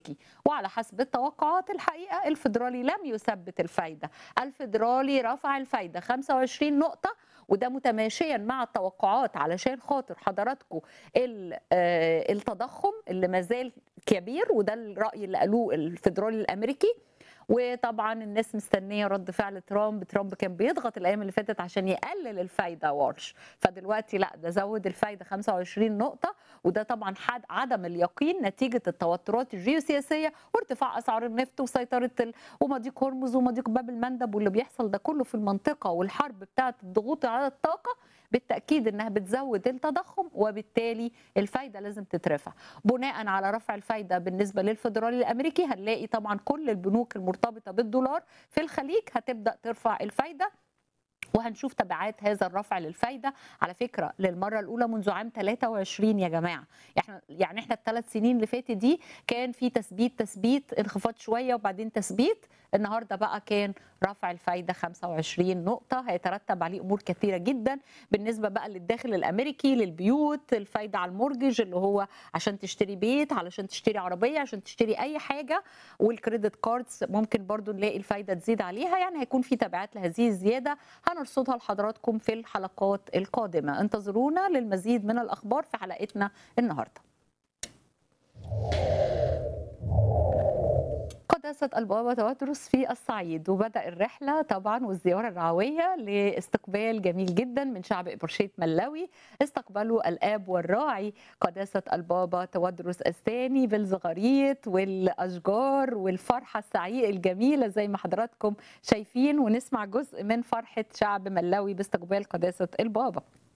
وعلى حسب التوقعات الحقيقة الفيدرالي لم يثبت الفايدة الفيدرالي رفع الفايدة 25 نقطة وده متماشيا مع التوقعات علشان خاطر حضراتكم ال- آه، التضخم اللي مازال كبير وده الرأي اللي قالوه الفيدرالي الأمريكي وطبعا الناس مستنيه رد فعل ترامب ترامب كان بيضغط الايام اللي فاتت عشان يقلل الفايده وارش فدلوقتي لا ده زود الفايده 25 نقطه وده طبعا حد عدم اليقين نتيجه التوترات الجيوسياسيه وارتفاع اسعار النفط وسيطره ال... ومضيق هرمز ومضيق باب المندب واللي بيحصل ده كله في المنطقه والحرب بتاعه الضغوط على الطاقه بالتاكيد انها بتزود التضخم وبالتالي الفايده لازم تترفع بناء على رفع الفايده بالنسبه للفدرالي الامريكي هنلاقي طبعا كل البنوك المرتبطه بالدولار في الخليج هتبدا ترفع الفايده وهنشوف تبعات هذا الرفع للفايده على فكره للمره الاولى منذ عام 23 يا جماعه احنا يعني احنا الثلاث سنين اللي فاتت دي كان في تثبيت تثبيت انخفاض شويه وبعدين تثبيت النهارده بقى كان رفع الفايده 25 نقطه هيترتب عليه امور كثيره جدا بالنسبه بقى للداخل الامريكي للبيوت الفايده على المورجج اللي هو عشان تشتري بيت علشان تشتري عربيه عشان تشتري اي حاجه والكريدت كاردز ممكن برضو نلاقي الفايده تزيد عليها يعني هيكون في تبعات لهذه الزياده هنرصدها لحضراتكم في الحلقات القادمه انتظرونا للمزيد من الاخبار في حلقتنا النهارده قداسة البابا توترس في الصعيد وبدأ الرحلة طبعا والزيارة الرعوية لاستقبال جميل جدا من شعب إبرشيت ملاوي استقبلوا الآب والراعي قداسة البابا تودرس الثاني بالزغاريت والأشجار والفرحة السعيدة الجميلة زي ما حضراتكم شايفين ونسمع جزء من فرحة شعب ملاوي باستقبال قداسة البابا